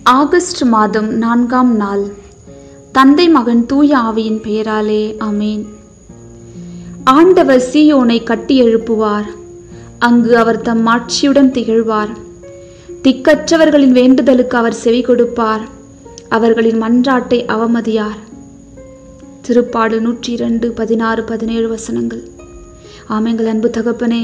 August மாதம் நான்காம் நாள் தந்தை மகன் தூய ஆவியின் பெயராலே ஆமேன் ஆண்டவர் சீயோனை கட்டி எழுப்புவார் அங்கு அவர் தம் ஆட்சியுடன் திகழ்வார் திக்கற்றவர்களின் வேண்டுதலுக்கு அவர் செவி கொடுப்பார் அவர்களின் மன்றாட்டை அவமதியார் திருப்பாடு நூற்றி இரண்டு பதினாறு பதினேழு வசனங்கள் ஆமெங்கள் அன்பு தகப்பனே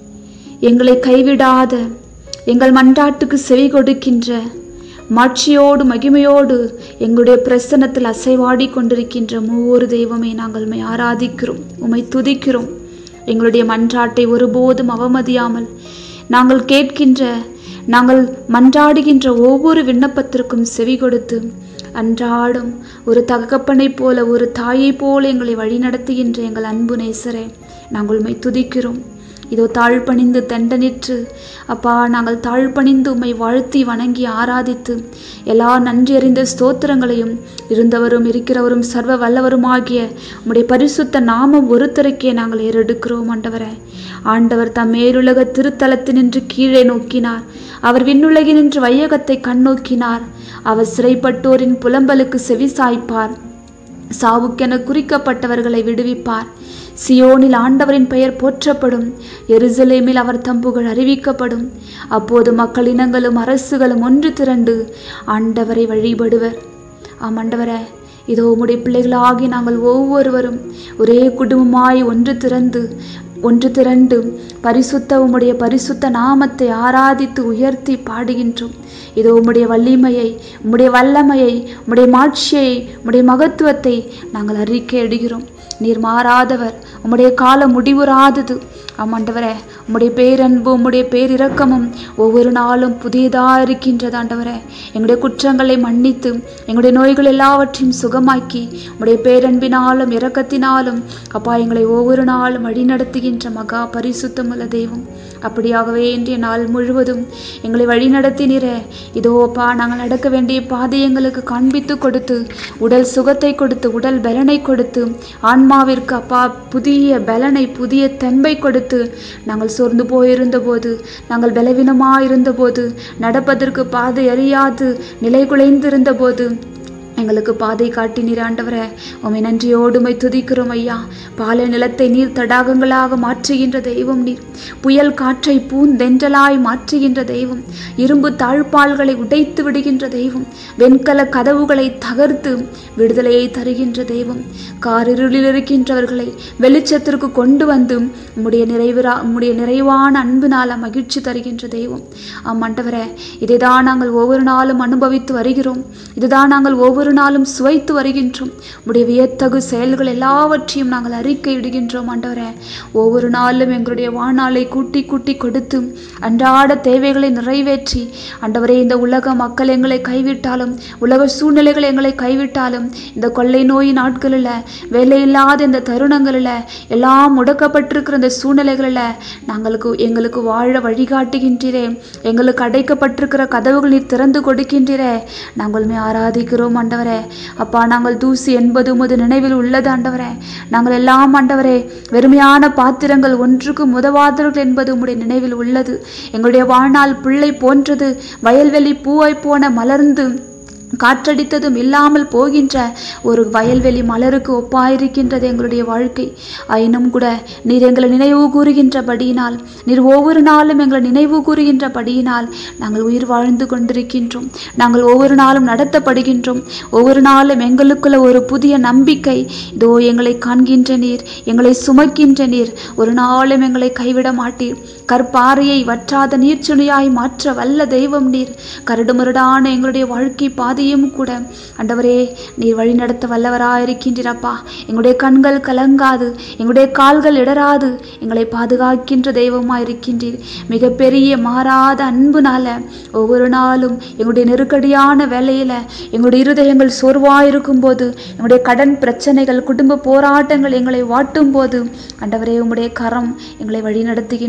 எங்களை கைவிடாத எங்கள் மன்றாட்டுக்கு செவி கொடுக்கின்ற மாட்சியோடு மகிமையோடு எங்களுடைய பிரசன்னத்தில் அசைவாடி கொண்டிருக்கின்ற மூவொரு தெய்வமே நாங்கள் உம்மை ஆராதிக்கிறோம் உம்மை துதிக்கிறோம் எங்களுடைய மன்றாட்டை ஒருபோதும் அவமதியாமல் நாங்கள் கேட்கின்ற நாங்கள் மன்றாடுகின்ற ஒவ்வொரு விண்ணப்பத்திற்கும் செவி கொடுத்து அன்றாடம் ஒரு தகப்பனைப் போல ஒரு தாயைப் போல எங்களை வழிநடத்துகின்ற எங்கள் அன்பு நேசரே நாங்கள் உம்மை துதிக்கிறோம் இதோ தாழ்பணிந்து தண்டனிற்று அப்பா நாங்கள் தாழ்பணிந்து உம்மை வாழ்த்தி வணங்கி ஆராதித்து எல்லா நன்றி அறிந்த ஸ்தோத்திரங்களையும் இருந்தவரும் இருக்கிறவரும் சர்வ வல்லவருமாகிய உம்முடைய பரிசுத்த நாமம் ஒருத்தருக்கே நாங்கள் ஏறெடுக்கிறோம் ஆண்டவரே ஆண்டவர் தம் மேலுலக திருத்தலத்தினின்று கீழே நோக்கினார் அவர் விண்ணுலகினின்று வையகத்தை கண்ணோக்கினார் அவர் சிறைப்பட்டோரின் புலம்பலுக்கு செவி சாய்ப்பார் சாவுக்கென குறிக்கப்பட்டவர்களை விடுவிப்பார் சியோனில் ஆண்டவரின் பெயர் போற்றப்படும் எருசலேமில் அவர் தம் புகழ் அறிவிக்கப்படும் அப்போது மக்கள் இனங்களும் அரசுகளும் ஒன்று திரண்டு ஆண்டவரை வழிபடுவர் ஆம் ஆண்டவரே இதோ உம்முடைய பிள்ளைகளாகி நாங்கள் ஒவ்வொருவரும் ஒரே குடும்பமாய் ஒன்று திறந்து ஒன்று திரண்டு பரிசுத்த உம்முடைய பரிசுத்த நாமத்தை ஆராதித்து உயர்த்தி பாடுகின்றோம் இதோ உம்முடைய வலிமையை உம்முடைய வல்லமையை உம்முடைய மாட்சியை உம்முடைய மகத்துவத்தை நாங்கள் அறிக்கை இடுகிறோம் நீர் மாறாதவர் உம்முடைய காலம் முடிவுறாதது ஆமாண்டவரே உம்முடைய பேரன்பு உம்முடைய பேரிரக்கமும் ஒவ்வொரு நாளும் புதியதாக இருக்கின்றது ஆண்டவரே எங்களுடைய குற்றங்களை மன்னித்து எங்களுடைய நோய்கள் எல்லாவற்றையும் சுகமாக்கி உம்முடைய பேரன்பினாலும் இரக்கத்தினாலும் அப்பா எங்களை ஒவ்வொரு நாளும் வழிநடத்துகின்ற மகா பரிசுத்தமுள்ள தெய்வம் அப்படியாகவே இன்றைய நாள் முழுவதும் எங்களை வழிநடத்தினீரே இதோ அப்பா நாங்கள் நடக்க வேண்டிய பாதை எங்களுக்கு காண்பித்து கொடுத்து உடல் சுகத்தை கொடுத்து உடல் பலனை கொடுத்து ஆன்மாவிற்கு அப்பா புதிய பலனை புதிய தெம்பை கொடுத்து நாங்கள் சோர்ந்து போயிருந்த போது நாங்கள் பலவீனமாக இருந்தபோது நடப்பதற்கு பாதை அறியாது நிலை குலைந்திருந்த போது எங்களுக்கு பாதை காட்டினீர் ஆண்டவரே உமை நன்றியோடு உமை துதிக்கிறோம் ஐயா பாலை நிலத்தை நீர் தடாகங்களாக மாற்றுகின்ற தெய்வம் நீர் புயல் காற்றை பூந்தென்றலாய் மாற்றுகின்ற தெய்வம் இரும்பு தாழ்பால்களை உடைத்து விடுகின்ற தெய்வம் வெண்கல கதவுகளை தகர்த்து விடுதலையை தருகின்ற தெய்வம் காரிருளில் இருக்கின்றவர்களை வெளிச்சத்திற்கு கொண்டு வந்து உம்முடைய நிறைவிரா உம்முடைய நிறைவான அன்பினால மகிழ்ச்சி தருகின்ற தெய்வம் ஆம் ஆண்டவரே இதைதான் நாங்கள் ஒவ்வொரு நாளும் அனுபவித்து வருகிறோம் இதுதான் நாங்கள் ஒவ்வொரு நாளும் சுவைத்து வருகின்றோம் உடைய வியத்தகு செயல்கள் எல்லாவற்றையும் நாங்கள் அறிக்கையிடுகின்றோம் ஆண்டவரே ஒவ்வொரு நாளும் எங்களுடைய வாழ்நாளை கூட்டி கூட்டி கொடுத்து அன்றாட தேவைகளை நிறைவேற்றி ஆண்டவரே இந்த உலக மக்கள் எங்களை கைவிட்டாலும் உலக சூழ்நிலைகள் எங்களை கைவிட்டாலும் இந்த கொள்ளை நோய் நாட்களில் வேலையில்லாத இந்த தருணங்களில் எல்லாம் முடக்கப்பட்டிருக்கிற இந்த சூழ்நிலைகளில் நாங்களுக்கு எங்களுக்கு வாழ வழிகாட்டுகின்றீரே எங்களுக்கு அடைக்கப்பட்டிருக்கிற கதவுகள் நீர் திறந்து கொடுக்கின்றீரே நாங்களுமே ஆராதிக்கிறோம் ஆண்டவரே அப்பா நாங்கள் தூசி என்பது உமது நினைவில் உள்ளது ஆண்டவரே நாங்கள் எல்லாம் ஆண்டவரே வெறுமையான பாத்திரங்கள் ஒன்றுக்கு முதவாதவர்கள் என்பது உம்முடைய நினைவில் உள்ளது எங்களுடைய வாழ்நாள் பிள்ளை போன்றது வயல்வெளி பூவாய் போன மலர்ந்து காற்றடித்ததும் இல்லாமல் போகின்ற ஒரு வயல்வெளி மலருக்கு ஒப்பாயிருக்கின்றது எங்களுடைய வாழ்க்கை ஆயினும் கூட நீர் எங்களை நினைவு கூறுகின்றபடியினால் நீர் ஒவ்வொரு நாளும் எங்களை நினைவு கூறுகின்றபடியினால் நாங்கள் உயிர் வாழ்ந்து கொண்டிருக்கின்றோம் நாங்கள் ஒவ்வொரு நாளும் நடத்தப்படுகின்றோம் ஒவ்வொரு நாளும் எங்களுக்குள்ள ஒரு புதிய நம்பிக்கை இதோ எங்களை காண்கின்ற நீர் எங்களை சுமக்கின்ற நீர் ஒரு நாளும் எங்களை கைவிட மாட்டீர் கற்பாறையை வற்றாத நீர்ச்சுனையாய் மாற்ற வல்ல தெய்வம் நீர் கரடுமுரடான எங்களுடைய வாழ்க்கை பாதையும் கூட ஆண்டவரே நீர் வழி நடத்த வல்லவராயிருக்கின்றீரப்பா எங்களுடைய கண்கள் கலங்காது எங்களுடைய கால்கள் இடராது எங்களை பாதுகாக்கின்ற தெய்வமாக இருக்கின்றீர் மிகப்பெரிய மாறாத அன்புனால ஒவ்வொரு நாளும் எங்களுடைய நெருக்கடியான வேலையில எங்களுடைய இருதயங்கள் சோர்வாயிருக்கும் போது எங்களுடைய கடன் பிரச்சனைகள் குடும்ப போராட்டங்கள் எங்களை வாட்டும் போது ஆண்டவரே உம்முடைய கரம் எங்களை வழி நடத்துகின்றது ஆண்டவரே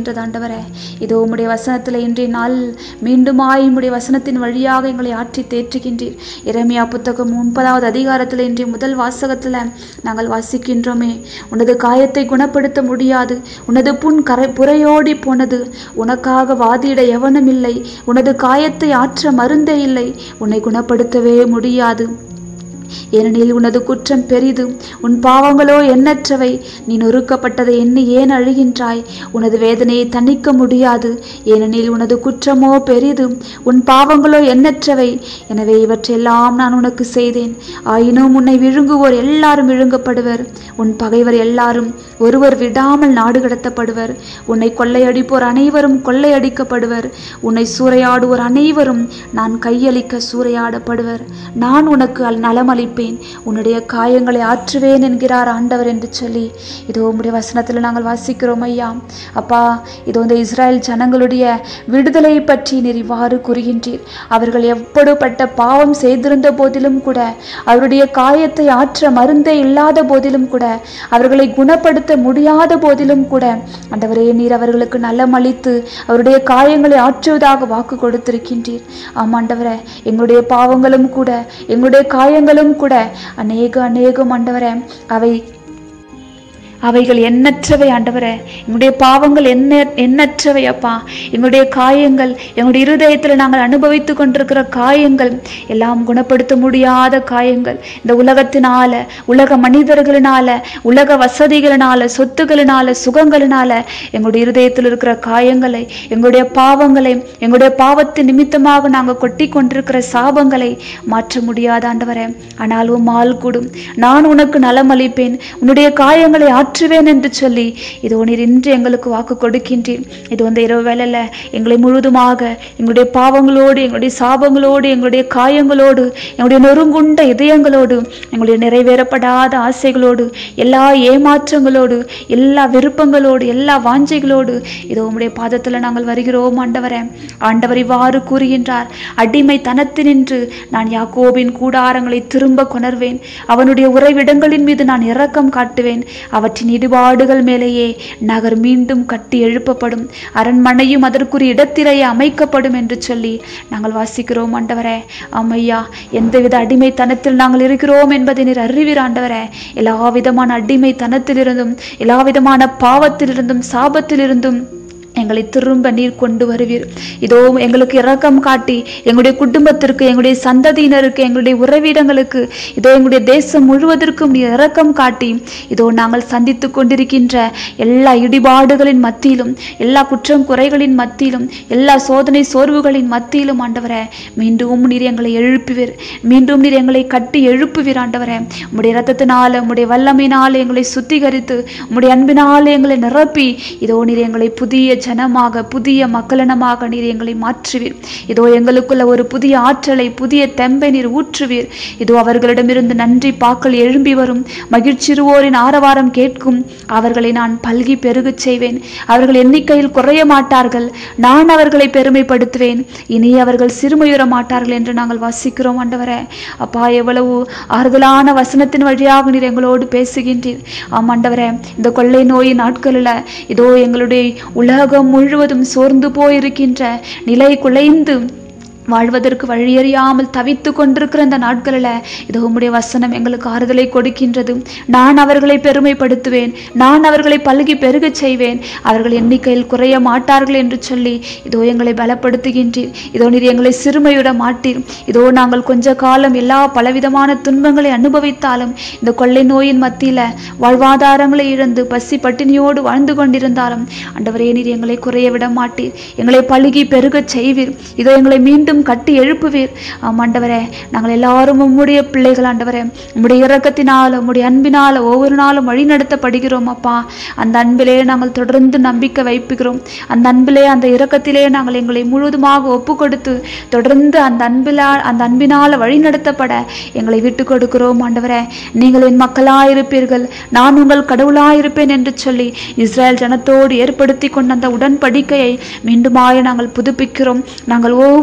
ஆண்டவரே இதோ உம்முடைய வசனத்தில் இன்றைய நாள் மீண்டுமாய் உம்முடைய வசனத்தின் வழியாக எங்களை ஆற்றி தேற்றுகின்றீர் இறைமையா புத்தகம் முப்பதாவது அதிகாரத்தில் இன்றைய முதல் வாசகத்தில் நாங்கள் வாசிக்கின்றோமே உனது காயத்தை குணப்படுத்த முடியாது உனது புண் கரை புறையோடி போனது உனக்காக வாதிட எவனும் இல்லை உனது காயத்தை ஆற்ற மருந்தே இல்லை உன்னை குணப்படுத்தவே முடியாது ஏனெனில் உனது குற்றம் பெரிது உன் பாவங்களோ எண்ணற்றவை நீ நொறுக்கப்பட்டதை எண்ணி ஏன் அழுகின்றாய் உனது வேதனையை தணிக்க முடியாது ஏனெனில் உனது குற்றமோ பெரிது உன் பாவங்களோ எண்ணற்றவை எனவே இவற்றெல்லாம் நான் உனக்கு செய்தேன் ஆயினும் உன்னை விழுங்குவோர் எல்லாரும் விழுங்கப்படுவர் உன் பகைவர் எல்லாரும் ஒருவர் விடாமல் நாடு கடத்தப்படுவர் உன்னை கொள்ளையடிப்போர் அனைவரும் கொள்ளையடிக்கப்படுவர் உன்னை சூறையாடுவோர் அனைவரும் நான் கையளிக்க சூறையாடப்படுவர் நான் உனக்கு அல் நலமளிப்பேன் உன்னுடைய காயங்களை ஆற்றுவேன் என்கிறார் ஆண்டவர் என்று சொல்லி இதோ உம்முடைய வசனத்தில் நாங்கள் வாசிக்கிறோம் ஐயா அப்பா இதோ இந்த இஸ்ராயல் ஜனங்களுடைய விடுதலை பற்றி நீர் இவ்வாறு கூறுகின்றீர் அவர்கள் எப்படிப்பட்ட பாவம் செய்திருந்த போதிலும் கூட அவருடைய காயத்தை ஆற்ற மருந்தே இல்லாத போதிலும் கூட அவர்களை குணப்படுத்த முடியாத போதிலும் கூட ஆண்டவரே நீர் அவர்களுக்கு நலம் அளித்து அவருடைய காயங்களை ஆற்றுவதாக வாக்கு கொடுத்திருக்கின்றீர் ஆமாண்டவரே எங்களுடைய பாவங்களும் கூட எங்களுடைய காயங்களும் கூட அநேக அநேகம் ஆண்டவரே அவை அவைகள் எண்ணற்றவை ஆண்டவரே எங்களுடைய பாவங்கள் என்ன எண்ணற்றவை அப்பா எங்களுடைய காயங்கள் எங்களுடைய இருதயத்தில் நாங்கள் அனுபவித்து கொண்டிருக்கிற காயங்கள் எல்லாம் குணப்படுத்த முடியாத காயங்கள் இந்த உலகத்தினால உலக மனிதர்களினால உலக வசதிகளினால சொத்துகளினால சுகங்களினால எங்களுடைய இருதயத்தில் இருக்கிற காயங்களை எங்களுடைய பாவங்களை எங்களுடைய பாவத்தின் நிமித்தமாக நாங்கள் கொட்டி கொண்டிருக்கிற சாபங்களை மாற்ற முடியாத ஆண்டவரே ஆனால் உம்மால் கூடும் நான் உனக்கு நலம் அளிப்பேன் உன்னுடைய காயங்களை ஆற்றுவேன் என்று சொல்லி இதோ நீர் இன்று எங்களுக்கு வாக்கு கொடுக்கின்றீர் இது வந்து இரவு வேளையில் எங்களை முழுதுமாக எங்களுடைய பாவங்களோடு எங்களுடைய சாபங்களோடு எங்களுடைய காயங்களோடு எங்களுடைய நொறுங்குண்ட இதயங்களோடு எங்களுடைய நிறைவேறப்படாத ஆசைகளோடு எல்லா ஏமாற்றங்களோடு எல்லா விருப்பங்களோடு எல்லா வாஞ்சைகளோடு இதோ உம்முடைய பாதத்தில் நாங்கள் வருகிறோம் ஆண்டவரே ஆண்டவர் இவ்வாறு கூறுகின்றார் அடிமை தனத்தினின்று நான் யாக்கோபின் கூடாரங்களை திரும்ப கொணர்வேன் அவனுடைய உறைவிடங்களின் மீது நான் இரக்கம் காட்டுவேன் அவற்றின் இடிபாடுகள் மேலேயே நகர் மீண்டும் கட்டி எழுப்பப்படும் அரண்மனையும் அதற்குரிய இடத்திலேயே அமைக்கப்படும் என்று சொல்லி நாங்கள் வாசிக்கிறோம் ஆண்டவரே அம்மையா எந்தவித அடிமைத்தனத்தில் நாங்கள் இருக்கிறோம் என்பதை நீர் அறிவீர் ஆண்டவரே எல்லா விதமான அடிமைத்தனத்திலிருந்தும் எல்லா விதமான பாவத்திலிருந்தும் சாபத்திலிருந்தும் எங்களை திரும்ப நீர் கொண்டு வருவீர் இதோ எங்களுக்கு இரக்கம் காட்டி எங்களுடைய குடும்பத்திற்கு எங்களுடைய சந்ததியினருக்கு எங்களுடைய உறவிடங்களுக்கு இதோ எங்களுடைய தேசம் முழுவதற்கும் நீர் இரக்கம் காட்டி இதோ நாங்கள் சந்தித்து கொண்டிருக்கின்ற எல்லா இடிபாடுகளின் மத்தியிலும் எல்லா குற்றம் குறைகளின் மத்தியிலும் எல்லா சோதனை சோர்வுகளின் மத்தியிலும் ஆண்டவரே மீண்டும் நீர் எங்களை எழுப்புவீர் மீண்டும் நீர் எங்களை கட்டி எழுப்புவீர் ஆண்டவரே உம்முடைய இரத்தத்தினால உம்முடைய வல்லமையினால எங்களை சுத்திகரித்து உம்முடைய அன்பினால எங்களை நிரப்பி இதோ நீர் எங்களை புதிய ஜனமாக புதிய மக்களினமாக நீர் எங்களை மாற்றுவீர் இதோ எங்களுக்குள்ள ஒரு புதிய ஆற்றலை புதிய தெம்பை நீர் ஊற்றுவீர் இதோ அவர்களிடமிருந்து நன்றி பாக்கள் எழும்பி வரும் மகிழ்ச்சிருவோரின் ஆரவாரம் கேட்கும் அவர்களை நான் பல்கி பெருகச் செய்வேன் அவர்கள் எண்ணிக்கையில் குறைய மாட்டார்கள் நான் அவர்களை பெருமைப்படுத்துவேன் இனி அவர்கள் சிறுமையுற மாட்டார்கள் என்று நாங்கள் வாசிக்கிறோம் ஆண்டவரே அப்பா எவ்வளவு ஆறுதலான வசனத்தின் வழியாக நீர் எங்களோடு பேசுகின்றீர் ஆம் ஆண்டவரே இந்த கொள்ளை நோயின் நாட்களில் இதோ எங்களுடைய உலகம் முழுவதும் சோர்ந்து போயிருக்கின்ற நிலை குலைந்து வாழ்வதற்கு வழியறியாமல் தவித்து கொண்டிருக்கிற இந்த நாட்களில் இதோ உம்முடைய வசனம் எங்களுக்கு ஆறுதலை கொடுக்கின்றது நான் அவர்களை பெருமைப்படுத்துவேன் நான் அவர்களை பல்கி பெருகச் செய்வேன் அவர்கள் எண்ணிக்கையில் குறைய மாட்டார்கள் என்று சொல்லி இதோ எங்களை பலப்படுத்துகின்றீர் இதோ நீர் எங்களை சிறுமையுட மாட்டீர் இதோ நாங்கள் கொஞ்ச காலம் எல்லா பலவிதமான துன்பங்களை அனுபவித்தாலும் இந்த கொள்ளை நோயின் மத்தியில் வாழ்வாதாரங்களை இழந்து பசி பட்டினியோடு வாழ்ந்து கொண்டிருந்தாலும் ஆண்டவரே நீர் எங்களை குறைய விட மாட்டீர் எங்களை பழுகி பெருகச் செய்வீர் இதோ எங்களை மீண்டும் கட்டி எழுப்புவீர் ஆம் ஆண்டவரே நாங்கள் எல்லாரும் உம்முடைய பிள்ளைகள் ஆண்டவரே உம்முடைய இரக்கத்தினால உம்முடைய அன்பினால ஒவ்வொரு நாளும் வழி நடத்தப்படுகிறோம் அப்பா அந்த அன்பிலே நாங்கள் தொடர்ந்து நம்பிக்கை வைப்புகிறோம் அந்த அன்பிலே அந்த இரக்கத்திலே நாங்கள் எங்களை முழுவதுமாக ஒப்பு கொடுத்து தொடர்ந்து அந்த அன்பிலா அந்த அன்பினால வழி நடத்தப்பட எங்களை விட்டு கொடுக்கிறோம் ஆண்டவரே நீங்கள் என் மக்களாயிருப்பீர்கள் நான் உங்கள் கடவுளாயிருப்பேன் என்று சொல்லி இஸ்ரேல் ஜனத்தோடு ஏற்படுத்தி கொண்ட அந்த உடன்படிக்கையை மீண்டுமாய் நாங்கள் புதுப்பிக்கிறோம் நாங்கள் ஒவ்வொருவரும்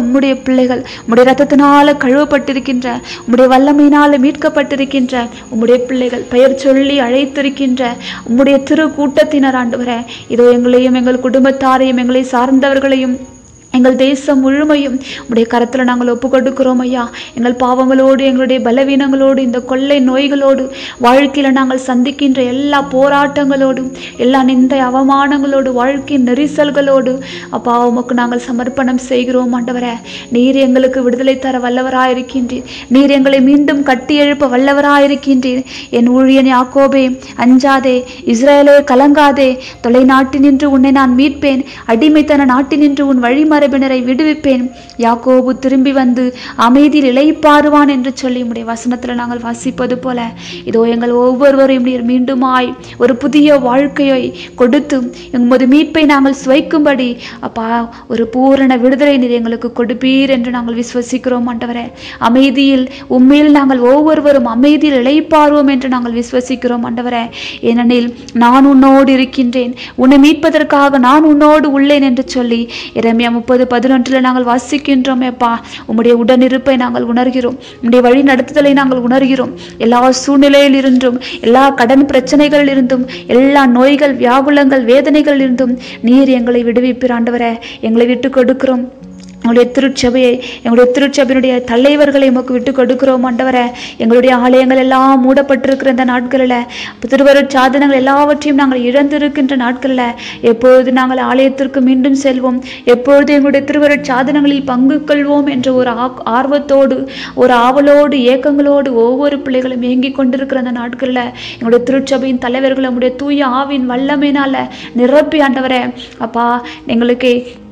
உம்முடைய பிள்ளைகள் உம்முடைய ரத்தத்தினால கழுவப்பட்டிருக்கின்ற உம்முடைய வல்லமையினால மீட்கப்பட்டிருக்கின்ற உம்முடைய பிள்ளைகள் பெயர் சொல்லி அழைத்திருக்கின்ற உம்முடைய திரு கூட்டத்தினர் ஆண்டவரே இதோ எங்களையும் எங்கள் குடும்பத்தாரையும் எங்களை சார்ந்தவர்களையும் எங்கள் தேசம் முழுமையும் உடைய கரத்தில் நாங்கள் ஒப்பு கொடுக்கிறோம் ஐயா எங்கள் பாவங்களோடு எங்களுடைய பலவீனங்களோடு இந்த கொள்ளை நோய்களோடு வாழ்க்கையில் நாங்கள் சந்திக்கின்ற எல்லா போராட்டங்களோடும் எல்லா நிந்தை அவமானங்களோடு வாழ்க்கையின் நெரிசல்களோடு அப்பா உமக்கு நாங்கள் சமர்ப்பணம் செய்கிறோம் ஆண்டவரே நீர் எங்களுக்கு விடுதலை தர வல்லவராயிருக்கின்றீர் நீர் எங்களை மீண்டும் கட்டி எழுப்ப வல்லவராயிருக்கின்றீர் என் ஊழியன் யாக்கோபே அஞ்சாதே இஸ்ரேலே கலங்காதே தொலைநாட்டினின்று உன்னை நான் மீட்பேன் அடிமைத்தன நாட்டினின்று உன் வழிமரபினரை விடுவிப்பேன் யாக்கோபு திரும்பி வந்து அமைதியில் இளைப்பாறுவான் என்று சொல்லி உம்முடைய வசனத்தில் நாங்கள் வாசிப்பது போல இதோ எங்கள் ஒவ்வொருவரையும் நீர் மீண்டுமாய் ஒரு புதிய வாழ்க்கையை கொடுத்து எமது மீட்பை நாங்கள் சுவைக்கும்படி அப்பா ஒரு பூரண விடுதலை நீர் எங்களுக்கு கொடுப்பீர் என்று நாங்கள் விசுவசிக்கிறோம் ஆண்டவரே அமைதியில் உண்மையில் நாங்கள் ஒவ்வொருவரும் அமைதியில் இளைப்பாறுவோம் என்று நாங்கள் விசுவசிக்கிறோம் ஆண்டவரே ஏனெனில் நான் உன்னோடு இருக்கின்றேன் உன்னை மீட்பதற்காக நான் உன்னோடு உள்ளேன் என்று சொல்லி இரமியா முப்பது பதினொன்றில் நாங்கள் வாசிக்கின்றோம் அப்பா உம்முடைய உடனிருப்பை நாங்கள் உணர்கிறோம் உம்முடைய வழி நடத்துதலை நாங்கள் உணர்கிறோம் எல்லா சூழ்நிலையில் இருந்தும் எல்லா கடன் பிரச்சனைகளில் இருந்தும் எல்லா நோய்கள் வியாகுலங்கள் வேதனைகள் இருந்தும் நீர் எங்களை விடுவிப்பீர் ஆண்டவரே எங்களை விட்டு கொடுக்கிறோம் எங்களுடைய திருச்சபையை எங்களுடைய திருச்சபையினுடைய தலைவர்களை உமக்கு விட்டு கொடுக்கிறோம் ஆண்டவரே எங்களுடைய ஆலயங்கள் எல்லாம் மூடப்பட்டிருக்கிற இந்த நாட்களில் திருவருட் சாதனங்கள் எல்லாவற்றையும் நாங்கள் இழந்திருக்கின்ற நாட்களில் எப்பொழுது நாங்கள் ஆலயத்திற்கு மீண்டும் செல்வோம் எப்பொழுது எங்களுடைய திருவருட் சாதனங்களில் பங்கு கொள்வோம் என்ற ஒரு ஆக்- ஆர்வத்தோடு ஒரு ஆவலோடு ஏக்கங்களோடு ஒவ்வொரு பிள்ளைகளும் ஏங்கிக் கொண்டிருக்கிற அந்த நாட்களில் எங்களுடைய திருச்சபையின் தலைவர்கள் நம்முடைய தூய ஆவின் வல்லமையினால நிரப்பி ஆண்டவரே அப்பா எங்களுக்கு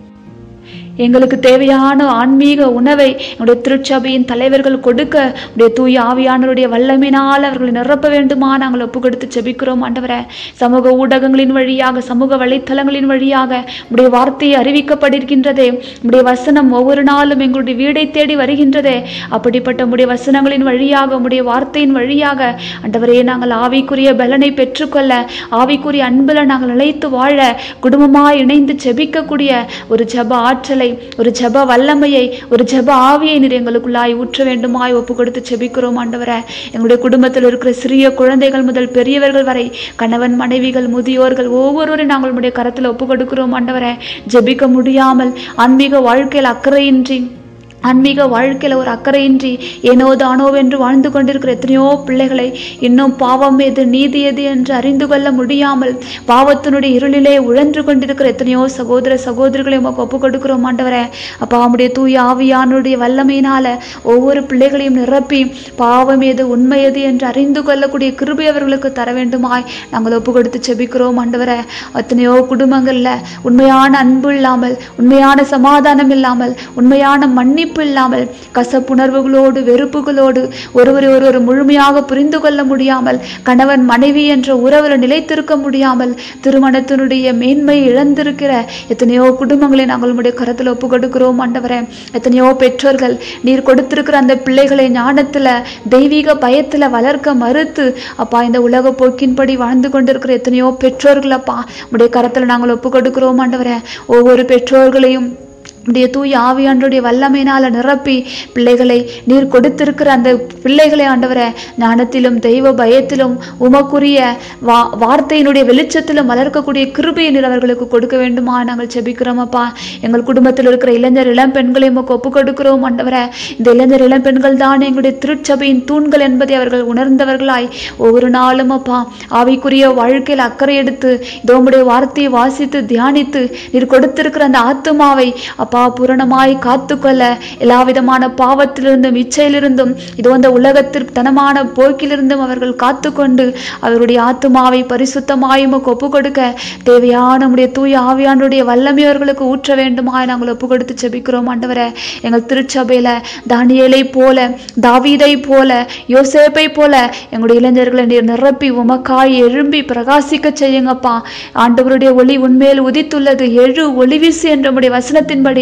எங்களுக்கு தேவையான ஆன்மீக உணவை என்னுடைய திருச்சபையின் தலைவர்கள் கொடுக்க உடைய தூய ஆவியானவருடைய வல்லமையினால் அவர்களை நிரப்ப வேண்டுமா நாங்கள் ஒப்பு கொடுத்து செபிக்கிறோம் ஆண்டவரே சமூக ஊடகங்களின் வழியாக சமூக வலைத்தளங்களின் வழியாக உடைய வார்த்தையை அறிவிக்கப்படுகின்றதே உடைய வசனம் ஒவ்வொரு நாளும் எங்களுடைய வீடை தேடி வருகின்றதே அப்படிப்பட்ட உடைய வசனங்களின் வழியாக உடைய வார்த்தையின் வழியாக ஆண்டவரே நாங்கள் ஆவிக்குரிய பலனை பெற்றுக்கொள்ள ஆவிக்குரிய அன்பில் நாங்கள் நிலைத்து வாழ குடும்பமாய் இணைந்து செபிக்கக்கூடிய ஒரு ஜெப ஆற்றலை ஒரு ஜெப வல்லமையை ஒரு ஜெப ஆவியை நீர் எங்களுக்குள்ளாய் ஊற்ற வேண்டுமாய் ஒப்பு கொடுத்து செபிக்கிறோம் ஆண்டவரே எங்களுடைய குடும்பத்தில் இருக்கிற சிறிய குழந்தைகள் முதல் பெரியவர்கள் வரை கணவன் மனைவிகள் முதியோர்கள் ஒவ்வொருவரையும் நாங்கள் உடைய கரத்தில் ஒப்பு கொடுக்கிறோம் ஆண்டவரே ஜெபிக்க முடியாமல் ஆன்மீக வாழ்க்கையில் அக்கறையின்றி ஆன்மீக வாழ்க்கையில் ஒரு அக்கறையின்றி ஏனோ தானோ என்று வாழ்ந்து கொண்டிருக்கிற எத்தனையோ பிள்ளைகளை இன்னும் பாவம் எது நீதி எது என்று அறிந்து கொள்ள முடியாமல் பாவத்தினுடைய இருளிலே உழன்று கொண்டிருக்கிற எத்தனையோ சகோதர சகோதரிகளை உமக்கு ஒப்பு கொடுக்கிறோம் ஆண்டவரே அப்பா அவனுடைய தூய ஆவியானுடைய வல்லமையினால ஒவ்வொரு பிள்ளைகளையும் நிரப்பி பாவம் எது உண்மை எது என்று அறிந்து கொள்ளக்கூடிய கிருபை அவர்களுக்கு தர வேண்டுமாய் நாங்கள் ஒப்பு கொடுத்து செபிக்கிறோம் ஆண்டவரே எத்தனையோ குடும்பங்கள்ல உண்மையான அன்பு இல்லாமல் உண்மையான சமாதானம் இல்லாமல் உண்மையான மன்னிப்பு இல்லாமல் கசப்புணர்வுகளோடு வெறுப்புகளோடு ஒருவரை ஒருவர் முழுமையாக புரிந்து கொள்ள முடியாமல் கணவன் மனைவி என்ற உறவில் நிலைத்திருக்க முடியாமல் திருமணத்தினுடைய மேன்மை இழந்திருக்கிற எத்தனையோ குடும்பங்களை நாங்கள் உடைய கரத்தில் ஒப்பு கொடுக்கிறோம் ஆண்டவரே எத்தனையோ பெற்றோர்கள் நீர் கொடுத்திருக்கிற அந்த பிள்ளைகளை ஞானத்துல தெய்வீக பயத்துல வளர்க்க மறுத்து அப்பா இந்த உலக போக்கின்படி வாழ்ந்து கொண்டிருக்கிற எத்தனையோ பெற்றோர்கள் அப்பா உடைய கரத்துல நாங்கள் ஒப்பு கொடுக்கிறோம் ஆண்டவரே ஒவ்வொரு பெற்றோர்களையும் உடைய தூய ஆவியாண்டுடைய வல்லமையினால நிரப்பி பிள்ளைகளை நீர் கொடுத்திருக்கிற அந்த பிள்ளைகளை ஆண்டவரே ஞானத்திலும் தெய்வ பயத்திலும் உமக்குரிய வா வார்த்தையினுடைய வெளிச்சத்திலும் வளர்க்கக்கூடிய கிருபையை நீர் அவர்களுக்கு கொடுக்க வேண்டுமா நாங்கள் செபிக்கிறோம் அப்பா எங்கள் குடும்பத்தில் இருக்கிற இளைஞர் இளம் பெண்களை உமக்கு ஒப்பு கொடுக்கிறோம் ஆண்டவரே இந்த இளைஞர் இளம் பெண்கள் தான் எங்களுடைய திருச்சபையின் தூண்கள் என்பதை அவர்கள் உணர்ந்தவர்களாய் ஒவ்வொரு நாளும் அப்பா ஆவிக்குரிய வாழ்க்கையில் அக்கறை எடுத்து இதோமுடைய வார்த்தையை வாசித்து தியானித்து நீர் கொடுத்திருக்கிற அந்த ஆத்துமாவை அப்பா பூரணமாய் காத்துக்கொள்ள எல்லா விதமான பாவத்திலிருந்தும் இச்சையிலிருந்தும் இதோ அந்த உலகத்திற்கு தனமான போக்கிலிருந்தும் அவர்கள் காத்துக்கொண்டு அவருடைய ஆத்துமாவை பரிசுத்தமாய் உமக்கு ஒப்பு கொடுக்க தேவையான நம்முடைய தூய ஆவியானுடைய வல்லமை அவர்களுக்கு ஊற்ற வேண்டுமாய் நாங்கள் ஒப்பு கொடுத்து செபிக்கிறோம் ஆண்டவரே எங்கள் திருச்சபையில தானியேலை போல தாவீதை போல யோசேப்பை போல எங்களுடைய இளைஞர்களை நீர் நிரப்பி உமக்காய் எழும்பி பிரகாசிக்க செய்யுங்கப்பா ஆண்டவருடைய ஒளி உண்மையில் உதித்துள்ளது எழு ஒளி வீசு என்ற உம்முடைய வசனத்தின்படி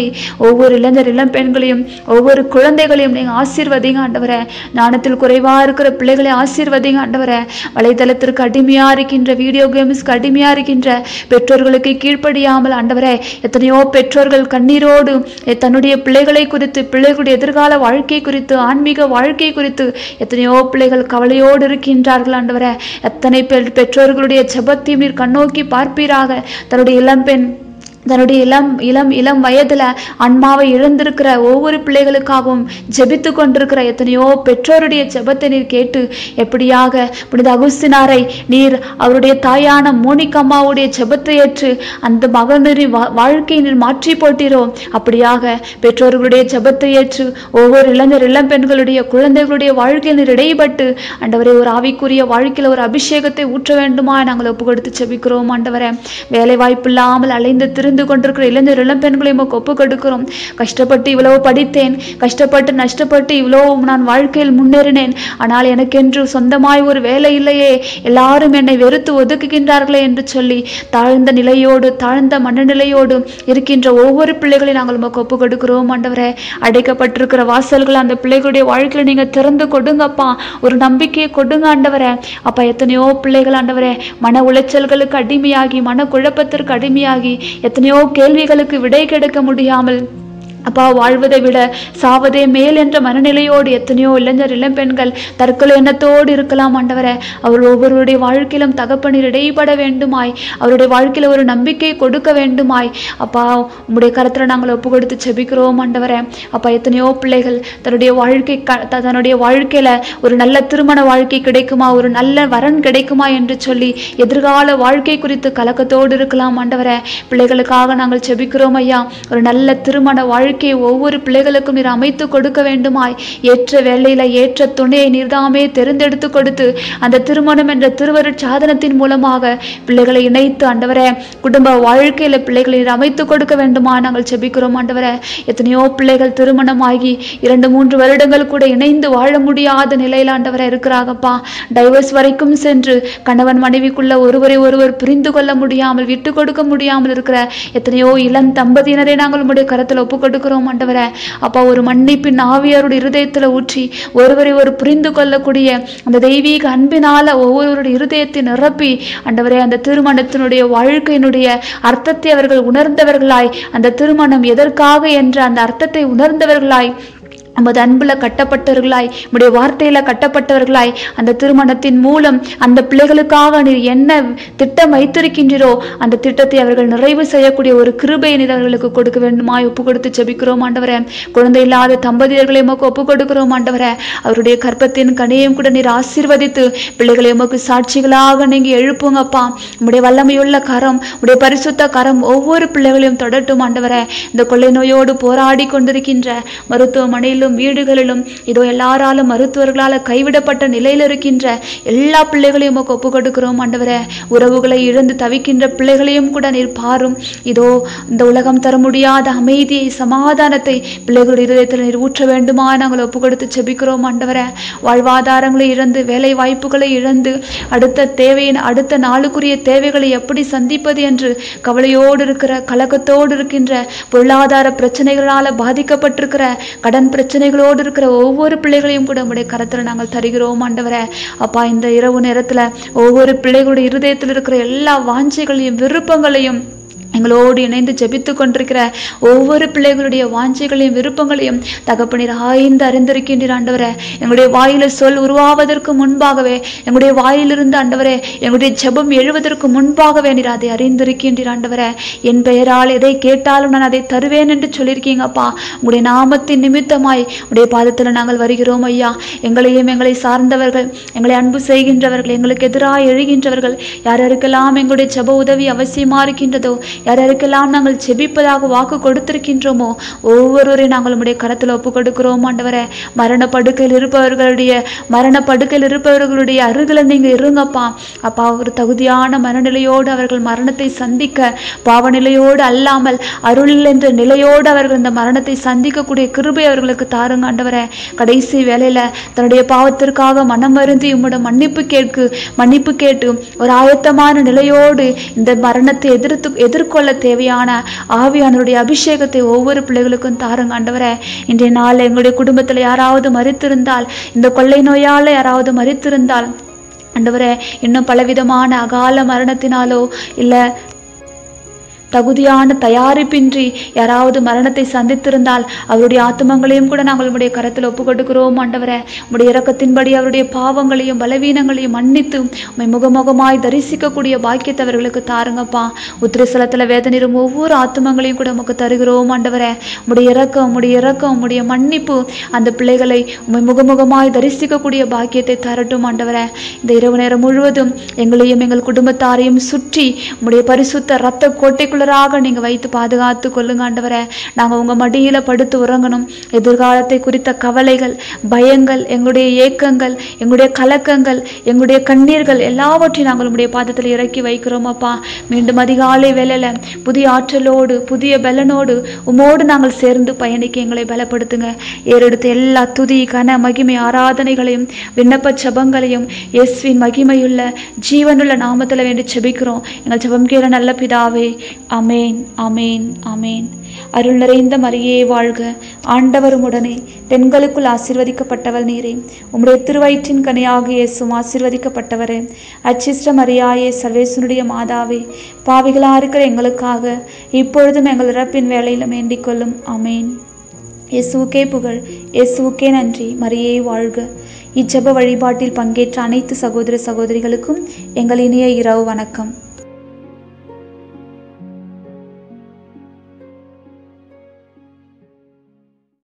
மாதிரி ஒவ்வொரு இளைஞர் இளம் பெண்களையும் ஒவ்வொரு குழந்தைகளையும் நீங்கள் ஆசீர்வதிங்க ஆண்டவரே ஞானத்தில் குறைவாக இருக்கிற பிள்ளைகளை ஆசீர்வதிங்க ஆண்டவரே வலைதளத்திற்கு அடிமையாக இருக்கின்ற வீடியோ கேம்ஸ்க்கு அடிமையாக இருக்கின்ற பெற்றோர்களுக்கு கீழ்ப்படியாமல் ஆண்டவரே எத்தனையோ பெற்றோர்கள் கண்ணீரோடு எ- தன்னுடைய பிள்ளைகளை குறித்து பிள்ளைகளுடைய எதிர்கால வாழ்க்கை குறித்து ஆன்மீக வாழ்க்கை குறித்து எத்தனையோ பிள்ளைகள் கவலையோடு இருக்கின்றார்கள் ஆண்டவரே எத்தனை பெ- பெற்றோர்களுடைய ஜெபத்தையும் நீர் கண்ணோக்கி பார்ப்பீராக தன்னுடைய இளம்பெண் தன்னுடைய இளம் இளம் இளம் வயதுல அன்மாவை இழந்திருக்கிற ஒவ்வொரு பிள்ளைகளுக்காகவும் ஜெபித்து கொண்டிருக்கிற எத்தனையோ பெற்றோருடைய ஜெபத்தை நீர் கேட்டு எப்படியாக புனித அகுஸ்தினாரை நீர் அவருடைய தாயான மோனிகம்மாவுடைய ஜெபத்தை ஏற்று அந்த மகனரின் வா- வாழ்க்கையை நீர் மாற்றி போட்டீரோ அப்படியாக பெற்றோர்களுடைய ஜெபத்தை ஏற்று ஒவ்வொரு இளைஞர் இளம் பெண்களுடைய குழந்தைகளுடைய வாழ்க்கையில் நீர் இடைப்பட்டு ஆண்டவரே ஒரு ஆவிக்குரிய வாழ்க்கையில் ஒரு அபிஷேகத்தை ஊற்ற வேண்டுமா நாங்கள் ஒப்பு கொடுத்து ஜெபிக்கிறோம் ஆண்டவரே வேலை வாய்ப்பு இல்லாமல் அலைந்து திரிந்து கொண்டிருக்கிற இளைஞர் இளம் பெண்களை உமக்கு ஒப்பு கொடுக்கிறோம் கஷ்டப்பட்டு இவ்வளவு படித்தேன் கஷ்டப்பட்டு நஷ்டப்பட்டு இவ்வளவு நான் வாழ்க்கையில் முன்னேறினேன் ஆனால் எனக்கென்று சொந்தமாய் ஒரு வேலை இல்லையே எல்லாரும் என்னை வெறுத்து ஒதுக்குகின்றார்களே என்று சொல்லி தாழ்ந்த நிலையோடு தாழ்ந்த மனநிலையோடு இருக்கின்ற ஒவ்வொரு பிள்ளைகளையும் நாங்கள் உமக்கு ஒப்பு கொடுக்கிறோம் ஆண்டவரே அடைக்கப்பட்டிருக்கிற வாசல்கள் அந்த பிள்ளைகளுடைய வாழ்க்கையில நீங்க திறந்து கொடுங்கப்பா ஒரு நம்பிக்கையை கொடுங்க ஆண்டவரே அப்பா எத்தனையோ பிள்ளைகள் ஆண்டவரே மன உளைச்சல்களுக்கு அடிமையாகி மன குழப்பத்திற்கு அடிமையாகி எத்தனையோ கேள்விகளுக்கு விடை கிடைக்க முடியாமல் அப்பா வாழ்வதை விட சாவதே மேல் என்ற மனநிலையோடு எத்தனையோ இளைஞர் இளம்பெண்கள் தற்கொலை எண்ணத்தோடு இருக்கலாம் ஆண்டவரே அவர் ஒவ்வொருவருடைய வாழ்க்கையிலும் தகப்பனீர் இடைப்பட வேண்டுமாய் அவருடைய வாழ்க்கையில ஒரு நம்பிக்கை கொடுக்க வேண்டுமாய் அப்பா உம்முடைய கருத்துல நாங்கள் ஒப்பு கொடுத்து செபிக்கிறோம் ஆண்டவரே அப்பா எத்தனையோ பிள்ளைகள் தன்னுடைய வாழ்க்கை க- த- தன்னுடைய வாழ்க்கையில ஒரு நல்ல திருமண வாழ்க்கை கிடைக்குமா ஒரு நல்ல வரன் கிடைக்குமா என்று சொல்லி எதிர்கால வாழ்க்கை குறித்து கலக்கத்தோடு இருக்கலாம் ஆண்டவரே பிள்ளைகளுக்காக நாங்கள் செபிக்கிறோம் ஐயா ஒரு நல்ல திருமண வாழ்க்கையை ஒவ்வொரு பிள்ளைகளுக்கும் நீர் அமைத்து கொடுக்க வேண்டுமாய் ஏற்ற வேலையில ஏற்ற துணையை நீர்தாமே தெரிந்தெடுத்து கொடுத்து அந்த திருமணம் என்ற திருவருட் சாதனத்தின் மூலமாக பிள்ளைகளை இணைத்து ஆண்டவரே குடும்ப வாழ்க்கையில பிள்ளைகளை நீர் அமைத்து கொடுக்க வேண்டுமா நாங்கள் செபிக்கிறோம் ஆண்டவரே எத்தனையோ பிள்ளைகள் திருமணமாகி இரண்டு மூன்று வருடங்கள் கூட இணைந்து வாழ முடியாத நிலையில் ஆண்டவரே இருக்கிறாங்கப்பா டைவர்ஸ் வரைக்கும் சென்று கணவன் மனைவிக்குள்ள ஒருவரை ஒருவர் புரிந்து கொள்ள முடியாமல் விட்டு கொடுக்க முடியாமல் இருக்கிற எத்தனையோ இளம் தம்பதியினரை நாங்கள் உம்முடைய கரத்தில் ஒப்பு கொடுக்கிறோம் ஆண்டவரே அப்பா ஒரு மன்னிப்பின் ஆவியாருடைய இருதயத்துல ஊற்றி ஒருவரை ஒரு புரிந்து கொள்ளக்கூடிய அந்த தெய்வீக அன்பினால ஒவ்வொருவருடைய இருதயத்தை நிரப்பி ஆண்டவரே அந்த திருமணத்தினுடைய வாழ்க்கையினுடைய அர்த்தத்தை அவர்கள் உணர்ந்தவர்களாய் அந்த திருமணம் எதற்காக என்ற அந்த அர்த்தத்தை உணர்ந்தவர்களாய் நமது அன்புல கட்டப்பட்டவர்களாய் உம்முடைய வார்த்தையில கட்டப்பட்டவர்களாய் அந்த திருமணத்தின் மூலம் அந்த பிள்ளைகளுக்காக நீர் என்ன திட்டம் வைத்திருக்கின்றீரோ அந்த திட்டத்தை அவர்கள் நிறைவு செய்யக்கூடிய ஒரு கிருபையை நீர் அவர்களுக்கு கொடுக்க வேண்டுமாய் ஒப்பு கொடுத்து ஜெபிக்கிறோம் ஆண்டவரே குழந்தை இல்லாத தம்பதியர்களை உமக்கு ஒப்பு கொடுக்கிறோம் ஆண்டவரே அவருடைய கற்பத்தின் கனியையும் கூட நீர் ஆசீர்வதித்து பிள்ளைகளை உமக்கு சாட்சிகளாக நீங்க எழுப்புங்கப்பா உம்முடைய வல்லமையுள்ள கரம் உடைய பரிசுத்த கரம் ஒவ்வொரு பிள்ளைகளையும் தொடட்டும் ஆண்டவரே இந்த கொள்ளை நோயோடு போராடி கொண்டிருக்கின்ற மருத்துவமனையிலும் வீடுகளிலும் இதோ எல்லாராலும் மருத்துவர்களால் கைவிடப்பட்ட நிலையில் இருக்கின்ற எல்லா பிள்ளைகளையும் உமக்கு ஒப்பு கொடுக்கிறோம் ஆண்டவரே உறவுகளை இழந்து தவிக்கின்ற பிள்ளைகளையும் கூட நீர் பாரும் இதோ இந்த உலகம் தர முடியாத அமைதியை சமாதானத்தை பிள்ளைகளுடைய இதயத்தில் நீர் ஊற்ற வேண்டுமா நாங்கள் ஒப்பு கொடுத்து செபிக்கிறோம் ஆண்டவரே வாழ்வாதாரங்களை இழந்து வேலை வாய்ப்புகளை இழந்து அடுத்த தேவையின் அடுத்த நாளுக்குரிய தேவைகளை எப்படி சந்திப்பது என்று கவலையோடு இருக்கிற கலக்கத்தோடு இருக்கின்ற பொருளாதார பிரச்சனைகளால பாதிக்கப்பட்டிருக்கிற கடன் பிரச்சனைகளோடு இருக்கிற ஒவ்வொரு பிள்ளைகளையும் கூட உடைய கரத்துல நாங்கள் தருகிறோம் ஆண்டவரே அப்பா இந்த இரவு நேரத்துல ஒவ்வொரு பிள்ளைகளுடைய இருதயத்தில் இருக்கிற எல்லா வாஞ்சைகளையும் விருப்பங்களையும் எங்களோடு இணைந்து ஜெபித்து கொண்டிருக்கிற ஒவ்வொரு பிள்ளைகளுடைய வாஞ்சைகளையும் விருப்பங்களையும் தகப்பனீர் ஆய்ந்து அறிந்திருக்கின்றீர் ஆண்டவரே எங்களுடைய வாயில சொல் உருவாவதற்கு முன்பாகவே எங்களுடைய வாயிலிருந்து ஆண்டவரே எங்களுடைய ஜெபம் எழுவதற்கு முன்பாகவே நீர் அதை அறிந்திருக்கின்றீர் ஆண்டவரே என் பெயரால் எதை கேட்டாலும் நான் அதை தருவேன் என்று சொல்லியிருக்கீங்கப்பா உங்களுடைய நாமத்தின் நிமித்தமாய் உடைய பாதத்தில் நாங்கள் வருகிறோம் ஐயா எங்களையும் எங்களை சார்ந்தவர்கள் எங்களை அன்பு செய்கின்றவர்கள் எங்களுக்கு எதிராக எழுகின்றவர்கள் யார் யாருக்கெல்லாம் எங்களுடைய ஜெப உதவி அவசியமா இருக்கின்றதோ யார் யாருக்கெல்லாம் நாங்கள் செபிப்பதாக வாக்கு கொடுத்திருக்கின்றோமோ ஒவ்வொருவரையும் நாங்கள் உம்முடைய கரத்தில் ஒப்பு கொடுக்கிறோம் ஆண்டவரே மரண படுக்கையில் இருப்பவர்களுடைய மரண படுக்கையில் இருப்பவர்களுடைய அருகில் நீங்க இருங்கப்பா அப்பா ஒரு தகுதியான மனநிலையோடு அவர்கள் மரணத்தை சந்திக்க பாவநிலையோடு அல்லாமல் அருள் என்ற நிலையோடு அவர்கள் இந்த மரணத்தை சந்திக்கக்கூடிய கிருபை அவர்களுக்கு தாருங்க ஆண்டவரே கடைசி வேளையில தன்னுடைய பாவத்திற்காக மனம் வருந்தி உம்மிடம் மன்னிப்பு கேட்கு மன்னிப்பு கேட்டு ஒரு ஆயத்தமான நிலையோடு இந்த மரணத்தை எதிர்த்து எதிர்கொள்ள மேற்கொள்ள தேவையான ஆவியானவருடைய அபிஷேகத்தை ஒவ்வொரு பிள்ளைகளுக்கும் தாருங்க ஆண்டவரே இன்றைய நாள் எங்களுடைய குடும்பத்தில் யாராவது மறித்திருந்தால் இந்த கொள்ளை நோயால் யாராவது மறித்திருந்தால் ஆண்டவரே இன்னும் பலவிதமான அகால மரணத்தினாலோ இல்லை தகுதியான தயாரிப்பின்றி யாராவது மரணத்தை சந்தித்திருந்தால் அவருடைய ஆத்மங்களையும் கூட நாங்கள் உம்முடைய கரத்தில் ஒப்பு கொடுக்கிறோம் ஆண்டவரே உம்முடைய இரக்கத்தின்படி அவருடைய பாவங்களையும் பலவீனங்களையும் மன்னித்து உம்மை முகமுகமாய் தரிசிக்கக்கூடிய பாக்கியத்தை அவர்களுக்கு தாருங்கப்பா உத்திரசலத்தில் வேதனிரும் ஒவ்வொரு ஆத்மங்களையும் கூட உமக்கு தருகிறோம் ஆண்டவரே உம்முடைய இரக்கம் உம்முடைய இரக்கம் உம்முடைய மன்னிப்பு அந்த பிள்ளைகளை உம்மை முகமுகமாய் தரிசிக்கக்கூடிய பாக்கியத்தை தரட்டும் ஆண்டவரே இந்த இரவு நேரம் முழுவதும் எங்களையும் எங்கள் குடும்பத்தாரையும் சுற்றி உம்முடைய பரிசுத்த ரத்த கோட்டைக்குள்ளராக நீங்க வைத்து பாதுகாத்து கொள்ளுங்க ஆண்டவரே நாங்க உங்க மடியில படுத்து உறங்கணும் எதிர்காலத்தை குறித்த கவலைகள் பயங்கள் எங்களுடைய ஏக்கங்கள் எங்களுடைய கலக்கங்கள் எங்களுடைய கண்ணீர்கள் எல்லாவற்றையும் நாங்கள் உம்முடைய பாதத்தில் இறக்கி வைக்கிறோம் அப்பா மீண்டும் அதிகாலை வேலையில புதிய ஆற்றலோடு புதிய பலனோடு உமோடு நாங்கள் சேர்ந்து பயணிக்க எங்களை பலப்படுத்துங்க ஏறெடுத்த எல்லா துதி கன மகிமை ஆராதனைகளையும் விண்ணப்ப ஜபங்களையும் இயேசுவின் மகிமையுள்ள ஜீவனுள்ள நாமத்தில் வேண்டி ஜெபிக்கிறோம் எங்கள் ஜெபம் கேள நல்ல பிதாவே அமேன் அமேன் அமேன் அருள் நிறைந்த மரியே வாழ்க ஆண்டவரும் உடனே பெண்களுக்குள் ஆசீர்வதிக்கப்பட்டவள் நீரே உம்முடைய திருவயிற்றின் கனியாக இயேசும் ஆசீர்வதிக்கப்பட்டவரே அச்சிஷ்ட மரியாயே சர்வேசனுடைய மாதாவே பாவிகளா இருக்கிற எங்களுக்காக இப்பொழுதும் எங்கள் இறப்பின் வேலையிலும் வேண்டிக் கொள்ளும் அமேன் இயேசுவுக்கே புகழ் இயேசுவுக்கே நன்றி மரியே வாழ்க இச்செப வழிபாட்டில் பங்கேற்ற அனைத்து சகோதர சகோதரிகளுக்கும் எங்கள் இனிய இரவு வணக்கம்